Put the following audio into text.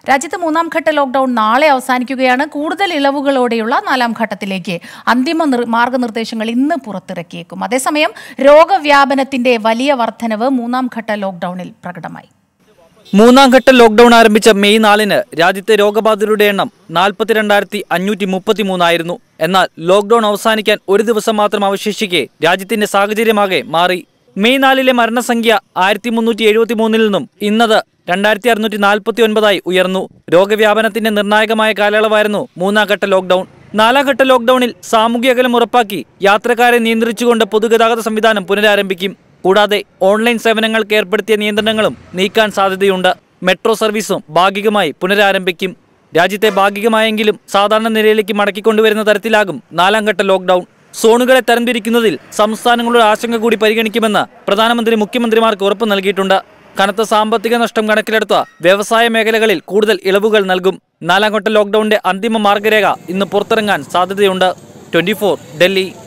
രാജ്യത്ത് മൂന്നാം ഘട്ട ലോക്ഡൌൺ നാളെ അവസാനിക്കുകയാണ് കൂടുതൽ ഇളവുകളോടെയുള്ള നാലാം ഘട്ടത്തിലേക്ക് അന്തിമ നിർ- മാർഗനിർദ്ദേശങ്ങൾ ഇന്ന് പുറത്തിറക്കിയേക്കും അതേസമയം രോഗവ്യാപനത്തിന്റെ വലിയ വർധനവ് മൂന്നാം ഘട്ട ലോക്ഡൌണിൽ പ്രകടമായി മൂന്നാം ഘട്ട ലോക്ഡൌൺ ആരംഭിച്ച മെയ് നാലിന് രാജ്യത്തെ രോഗബാധിതരുടെ എണ്ണം നാൽപ്പത്തിരണ്ടായിരത്തി അഞ്ഞൂറ്റി മുപ്പത്തി മൂന്നായിരുന്നു എന്നാൽ ലോക്ഡൌൺ അവസാനിക്കാൻ ഒരു ദിവസം മാത്രം അവശേഷിക്കെ രാജ്യത്തിന്റെ സാഹചര്യമാകെ മാറി മെയ് നാലിലെ മരണസംഖ്യ ആയിരത്തി മുന്നൂറ്റി എഴുപത്തി മൂന്നിൽ നിന്നും ഇന്നത് രണ്ടായിരത്തി അറുന്നൂറ്റി നാൽപ്പത്തി ഒൻപതായി ഉയർന്നു രോഗവ്യാപനത്തിന്റെ നിർണായകമായ കാലയളവായിരുന്നു മൂന്നാം ഘട്ട ലോക്ഡൌൺ നാലാം ഘട്ട ലോക്ഡൌണിൽ സാമൂഹ്യ അകലം ഉറപ്പാക്കി യാത്രക്കാരെ നിയന്ത്രിച്ചുകൊണ്ട് പൊതുഗതാഗത സംവിധാനം പുനരാരംഭിക്കും കൂടാതെ ഓൺലൈൻ സേവനങ്ങൾക്ക് ഏർപ്പെടുത്തിയ നിയന്ത്രണങ്ങളും നീക്കാൻ സാധ്യതയുണ്ട് മെട്രോ സർവീസും ഭാഗികമായി പുനരാരംഭിക്കും രാജ്യത്തെ ഭാഗികമായെങ്കിലും സാധാരണ നിലയിലേക്ക് മടക്കിക്കൊണ്ടുവരുന്ന തരത്തിലാകും നാലാം ഘട്ട ലോക്ഡൌൺ സോണുകളെ തരംതിരിക്കുന്നതിൽ സംസ്ഥാനങ്ങളുടെ ആശങ്ക കൂടി പരിഗണിക്കുമെന്ന് പ്രധാനമന്ത്രി മുഖ്യമന്ത്രിമാർക്ക് ഉറപ്പ് നൽകിയിട്ടുണ്ട് കനത്ത സാമ്പത്തിക നഷ്ടം കണക്കിലെടുത്ത വ്യവസായ മേഖലകളിൽ കൂടുതൽ ഇളവുകൾ നൽകും നാലാം ഘട്ട ലോക്ഡൌണിന്റെ അന്തിമ മാർഗരേഖ ഇന്ന് പുറത്തിറങ്ങാൻ സാധ്യതയുണ്ട് ട്വന്റി ഡൽഹി